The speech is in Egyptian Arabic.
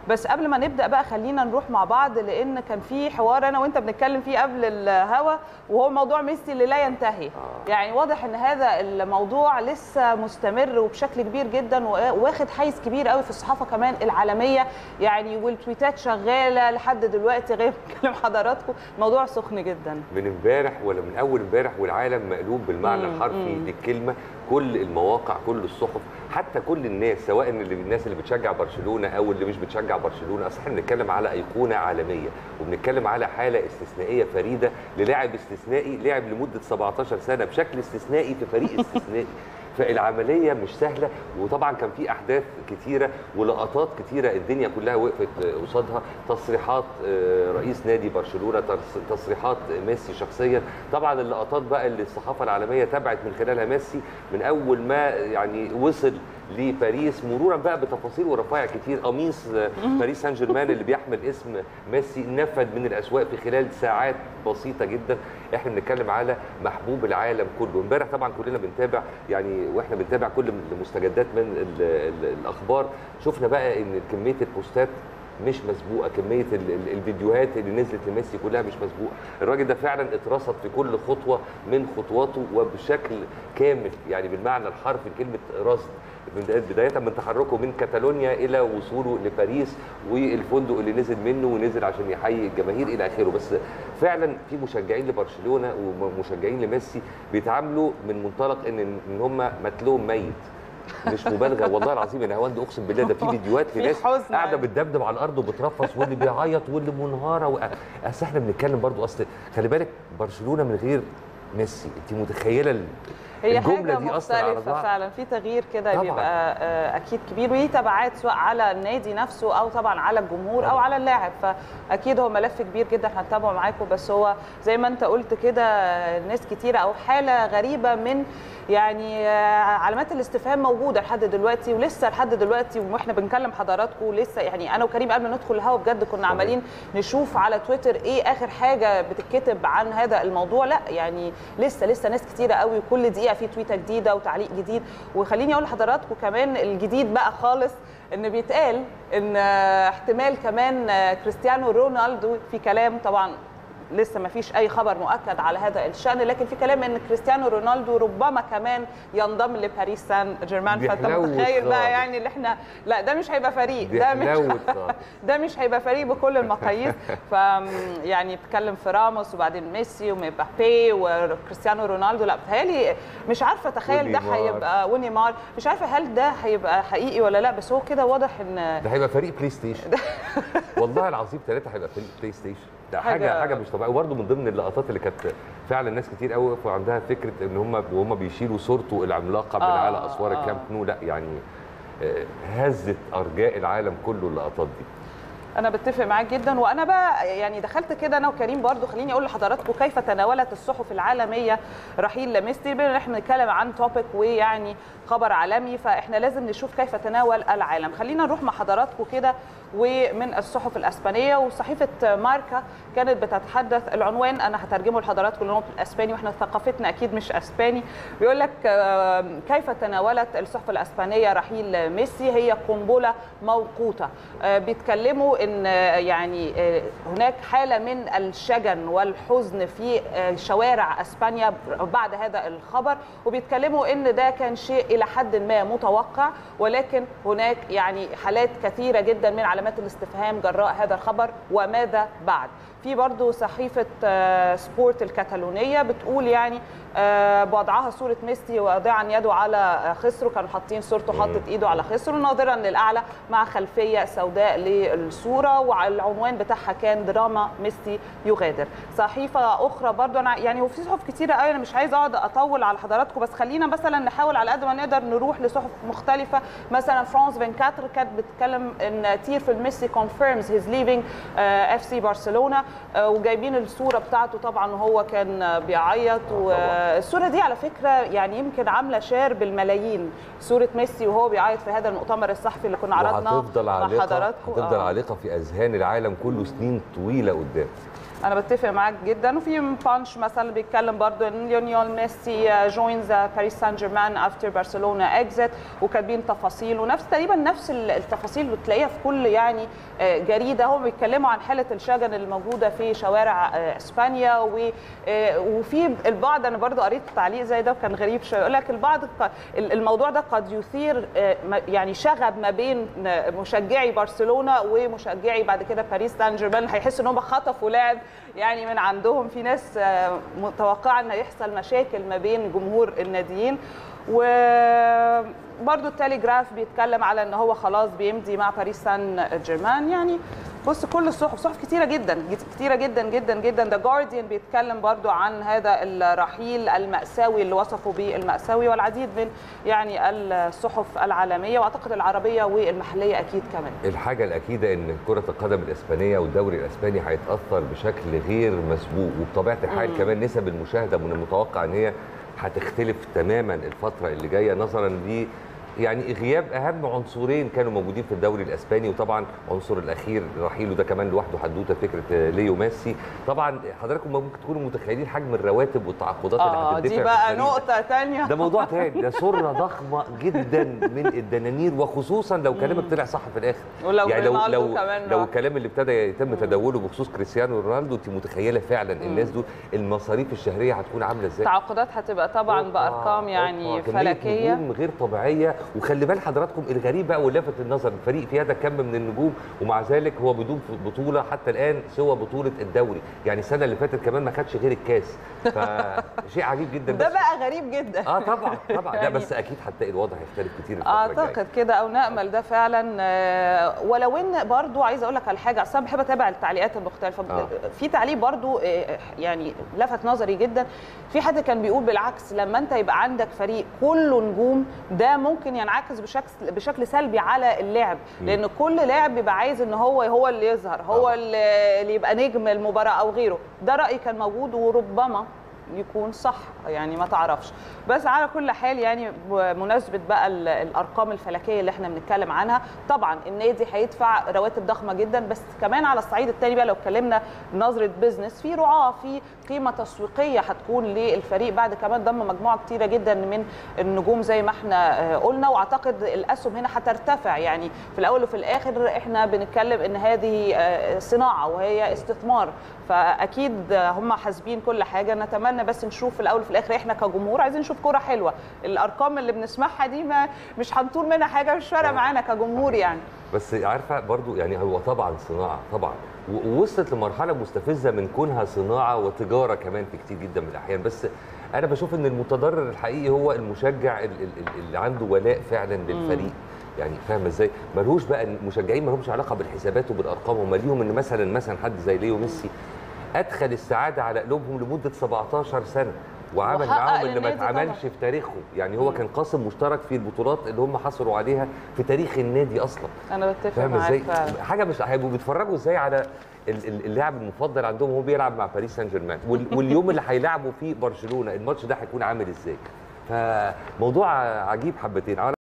بس قبل ما نبدا بقى خلينا نروح مع بعض لان كان في حوار انا وانت بنتكلم فيه قبل الهوا وهو موضوع ميسي اللي لا ينتهي يعني واضح ان هذا الموضوع لسه مستمر وبشكل كبير جدا واخد حيز كبير قوي في الصحافه كمان العالميه يعني والتويتات شغاله لحد دلوقتي غير بكلم حضراتكم موضوع سخن جدا من امبارح ولا من اول امبارح والعالم مقلوب بالمعنى مم، الحرفي مم. للكلمه كل المواقع كل الصحف حتى كل الناس سواء اللي الناس اللي بتشجع برشلونه او اللي مش بتشجع برشلونه اصل احنا بنتكلم على ايقونه عالميه وبنتكلم على حاله استثنائيه فريده للاعب استثنائي لعب لمده 17 سنه بشكل استثنائي في فريق استثنائي فالعمليه مش سهله وطبعا كان في احداث كتيره ولقطات كتيره الدنيا كلها وقفت قصادها تصريحات آه، رئيس نادي برشلونه تص- تصريحات ميسي شخصيا طبعا اللقطات بقى اللي الصحافه العالميه تابعت من خلالها ميسي من اول ما يعني وصل لباريس مرورا بقى بتفاصيل ورفائع كتير قميص آه، باريس سان جيرمان اللي بيحمل اسم ميسي نفد من الاسواق في خلال ساعات بسيطه جدا احنا بنتكلم على محبوب العالم كله امبارح طبعا كلنا بنتابع يعني واحنا بنتابع كل المستجدات من ال ال الاخبار شفنا بقى ان كميه البوستات مش مسبوقه كميه ال- ال- الفيديوهات اللي نزلت لميسي كلها مش مسبوقه الراجل ده فعلا اترصد في كل خطوه من خطواته وبشكل كامل يعني بالمعنى الحرفي كلمه رصد من بدايه من تحركه من كاتالونيا الى وصوله لباريس والفندق اللي نزل منه ونزل عشان يحيي الجماهير الى اخره بس فعلا في مشجعين لبرشلونه ومشجعين لميسي بيتعاملوا من منطلق ان ان هم متلوم ميت مش مبالغه والله العظيم انا هوند اقسم بالله ده في فيديوهات في لناس حزن قاعده يعني. بتدبدب على الارض وبترفص واللي بيعيط واللي منهاره و... اصل احنا بنتكلم برضو اصل خلي بالك برشلونه من غير ميسي انت متخيله ال- هي الجمله حاجة دي اصلا على مختلفة بعض فعلا في تغيير كده طبعاً. بيبقى آه، اكيد كبير وليه تبعات سواء على النادي نفسه او طبعا على الجمهور او طبعاً. على اللاعب فاكيد هو ملف كبير جدا هنتابعه معاكم بس هو زي ما انت قلت كده آه، ناس كتيره او حاله غريبه من يعني آه، علامات الاستفهام موجوده لحد دلوقتي ولسه لحد دلوقتي واحنا بنكلم حضراتكم لسه يعني انا وكريم قبل ما ندخل الهوا بجد كنا عمالين نشوف على تويتر ايه اخر حاجه بتتكتب عن هذا الموضوع لا يعني لسه لسه ناس كتيره قوي كل دقيقه في تويته جديده وتعليق جديد وخليني اقول لحضراتكم كمان الجديد بقى خالص ان بيتقال ان آه، احتمال كمان آه، كريستيانو رونالدو في كلام طبعا لسه ما فيش اي خبر مؤكد على هذا الشان لكن في كلام ان كريستيانو رونالدو ربما كمان ينضم لباريس سان جيرمان دي فانت حلاوة متخيل بقى خالص. يعني اللي احنا لا ده مش هيبقى فريق دي ده مش حلاوة خالص. ده مش هيبقى فريق بكل المقاييس ف يعني بتتكلم في راموس وبعدين ميسي ومبابي وكريستيانو رونالدو لا بتهيألي مش عارفه اتخيل ده ونيمار. هيبقى ونيمار مش عارفه هل ده هيبقى حقيقي ولا لا بس هو كده واضح ان ده هيبقى فريق بلاي ستيشن والله العظيم ثلاثه هيبقى فريق بلاي ستيشن ده حاجة- حاجه حاجه مش طبيعيه وبرده من ضمن اللقطات اللي كانت فعلا ناس كتير قوي وقفوا عندها فكره ان هم وهم بيشيلوا صورته العملاقه من آه، على اسوار آه. الكامب نو لا يعني آه، هزت ارجاء العالم كله اللقطات دي انا بتفق معاك جدا وانا بقى يعني دخلت كده انا وكريم برضو خليني اقول لحضراتكم كيف تناولت الصحف العالميه رحيل لميسي بما ان احنا بنتكلم عن توبيك ويعني خبر عالمي فاحنا لازم نشوف كيف تناول العالم خلينا نروح مع حضراتكم كده ومن الصحف الاسبانيه وصحيفه ماركا كانت بتتحدث العنوان انا هترجمه لحضراتكم لانه بالاسباني واحنا ثقافتنا اكيد مش اسباني بيقول لك آه، كيف تناولت الصحف الاسبانيه رحيل ميسي هي قنبله موقوته آه، بيتكلموا ان آه، يعني آه، هناك حاله من الشجن والحزن في آه، شوارع اسبانيا بعد هذا الخبر وبيتكلموا ان ده كان شيء الى حد ما متوقع ولكن هناك يعني حالات كثيره جدا من علامات الاستفهام جراء هذا الخبر وماذا بعد في برضو صحيفة آه، سبورت الكتالونية بتقول يعني آه، بوضعها صورة ميسي واضعا يده على آه، خصره كانوا حاطين صورته حاطط ايده على خصره ناظرا للأعلى مع خلفية سوداء للصورة والعنوان بتاعها كان دراما ميسي يغادر صحيفة أخرى برضو أنا يعني وفي صحف كتيرة قوي أنا مش عايزة أقعد أطول على حضراتكم بس خلينا مثلا نحاول على قد ما نقدر نروح لصحف مختلفة مثلا فرانس 24 كانت بتتكلم ان تيرفل ميسي confirms هيز ليفينج اف سي برشلونه آه، وجايبين الصوره بتاعته طبعا وهو كان آه، بيعيط والصوره دي على فكره يعني يمكن عامله شير بالملايين صوره ميسي وهو بيعيط في هذا المؤتمر الصحفي اللي كنا عرضناه وهتفضل مع عالقه حضراتكم هتفضل آه. عالقه في اذهان العالم كله سنين طويله قدام انا بتفق معاك جدا وفي بانش مثلا بيتكلم برضو ان ليونيل ميسي جوينز باريس سان جيرمان افتر برشلونه اكزيت وكاتبين تفاصيل ونفس تقريبا نفس التفاصيل بتلاقيها في كل يعني جريده هم بيتكلموا عن حاله الشجن الموجوده في شوارع اسبانيا وفي البعض انا برضو قريت تعليق زي ده وكان غريب شويه يقول لك البعض الموضوع ده قد يثير يعني شغب ما بين مشجعي برشلونه ومشجعي بعد كده باريس سان جيرمان هيحسوا ان هم خطفوا لاعب يعني من عندهم في ناس متوقعه ان هيحصل مشاكل ما بين جمهور الناديين وبرده التليجراف بيتكلم على ان هو خلاص بيمضي مع باريس سان جيرمان يعني بص كل الصحف صحف كتيره جدا كتيره جدا جدا جدا ذا جارديان بيتكلم برضو عن هذا الرحيل المأساوي اللي وصفه بالمأساوي والعديد من يعني الصحف العالميه واعتقد العربيه والمحليه اكيد كمان الحاجه الاكيده ان كره القدم الاسبانيه والدوري الاسباني هيتاثر بشكل غير مسبوق وبطبيعه الحال مم. كمان نسب المشاهده من المتوقع ان هي هتختلف تماما الفتره اللي جايه نظرا ل يعني غياب اهم عنصرين كانوا موجودين في الدوري الاسباني وطبعا عنصر الاخير رحيله ده كمان لوحده حدوته فكره ليو ميسي طبعا حضراتكم ممكن تكونوا متخيلين حجم الرواتب والتعاقدات اللي اه هتدفع دي بقى نقطه ثانيه ده موضوع ثاني ده سره ضخمه جدا من الدنانير وخصوصا لو كلامك طلع صح في الاخر ولو يعني لو لو كمان لو الكلام اللي ابتدى يتم تداوله بخصوص كريستيانو رونالدو انت متخيله فعلا الناس دول المصاريف الشهريه هتكون عامله ازاي التعاقدات هتبقى طبعا بارقام يعني فلكيه نجوم غير طبيعيه وخلي بال حضراتكم الغريب بقى واللافت النظر الفريق في هذا الكم من النجوم ومع ذلك هو بدون بطوله حتى الان سوى بطوله الدوري يعني السنه اللي فاتت كمان ما خدش غير الكاس فشيء عجيب جدا ده بقى غريب جدا اه طبعا طبعا لا بس اكيد هتلاقي الوضع هيختلف كتير الفتره اعتقد كده او نامل ده فعلا آه ولو ان برضو عايزه اقول لك على حاجه اصلا بحب اتابع التعليقات المختلفه آه. في تعليق برضو آه يعني لفت نظري جدا في حد كان بيقول بالعكس لما انت يبقى عندك فريق كله نجوم ده ممكن ينعكس بشكل بشكل سلبي على اللعب لان كل لاعب بيبقى عايز ان هو هو اللي يظهر هو اللي يبقى نجم المباراه او غيره ده راي كان موجود وربما يكون صح يعني ما تعرفش بس على كل حال يعني بمناسبه بقى الارقام الفلكيه اللي احنا بنتكلم عنها طبعا النادي هيدفع رواتب ضخمه جدا بس كمان على الصعيد الثاني بقى لو اتكلمنا نظره بزنس في رعاه في قيمه تسويقيه هتكون للفريق بعد كمان ضم مجموعه كتيره جدا من النجوم زي ما احنا قلنا واعتقد الاسهم هنا هترتفع يعني في الاول وفي الاخر احنا بنتكلم ان هذه صناعه وهي استثمار فاكيد هم حاسبين كل حاجه نتمنى بس نشوف في الاول وفي الاخر احنا كجمهور عايزين نشوف كوره حلوه الارقام اللي بنسمعها دي ما مش هنطول منها حاجه مش فارقه معانا كجمهور يعني بس عارفه برضو يعني هو طبعا صناعه طبعا ووصلت لمرحله مستفزه من كونها صناعه وتجاره كمان في كتير جدا من الاحيان بس انا بشوف ان المتضرر الحقيقي هو المشجع اللي عنده ولاء فعلا للفريق يعني فاهم ازاي؟ ملوش بقى المشجعين ما لهمش علاقه بالحسابات وبالارقام هم ليهم ان مثلا مثلا حد زي ليو ميسي ادخل السعاده على قلوبهم لمده 17 سنه وعمل معاهم اللي ما اتعملش في تاريخهم يعني هو كان قاسم مشترك في البطولات اللي هم حصلوا عليها في تاريخ النادي اصلا انا بتفق فاهم معاك ازاي فعلا. حاجه مش هيبقوا بيتفرجوا ازاي على اللاعب المفضل عندهم وهو بيلعب مع باريس سان جيرمان واليوم اللي هيلعبوا فيه برشلونه الماتش ده هيكون عامل ازاي فموضوع عجيب حبتين